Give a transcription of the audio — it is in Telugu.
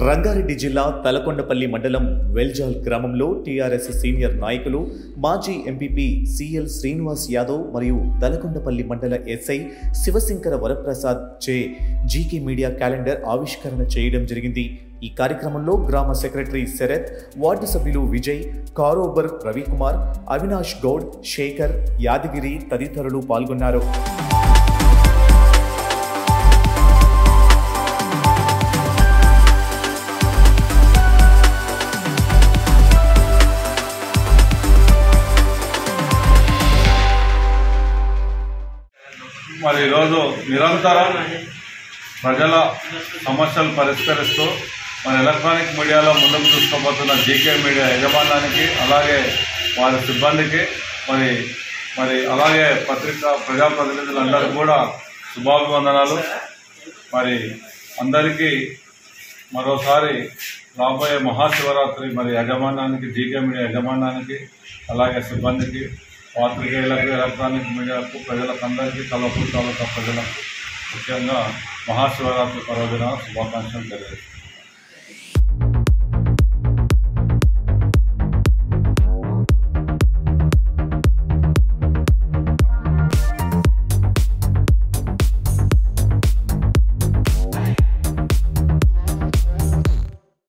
రంగారెడ్డి జిల్లా తలకొండపల్లి మండలం వెల్జాల్ గ్రామంలో టీఆర్ఎస్ సీనియర్ నాయకులు మాజీ ఎంపీపీ సిఎల్ శ్రీనివాస్ యాదవ్ మరియు తలకొండపల్లి మండల ఎస్ఐ శివశంకర వరప్రసాద్ చే జీకే మీడియా క్యాలెండర్ ఆవిష్కరణ చేయడం జరిగింది ఈ కార్యక్రమంలో గ్రామ సెక్రటరీ శరత్ వార్డు సభ్యులు విజయ్ కారోబర్ రవికుమార్ అవినాష్ గౌడ్ శేఖర్ యాదగిరి తదితరులు పాల్గొన్నారు మరి ఈరోజు నిరంతరం ప్రజల సమస్యలు పరిష్కరిస్తూ మరి ఎలక్ట్రానిక్ మీడియాలో ముందుకు తీసుకుపోతున్న జీకే మీడియా యజమానానికి అలాగే వారి సిబ్బందికి మరి మరి అలాగే పత్రికా ప్రజాప్రతినిధులందరూ కూడా శుభాభివందనాలు మరి అందరికీ మరోసారి రాబోయే మహాశివరాత్రి మరి యజమానానికి జీకే మీడియా యజమానానికి అలాగే సిబ్బందికి పాత్రికేయులకు ఎలక్ట్రానిక్ మీడియాకు ప్రజలకు అందరికీ కలవకూరు తాలూకా ప్రజలకు ముఖ్యంగా మహాశివరాత్రి పర్వదిన శుభాకాంక్షలు తెలియజేస్తాను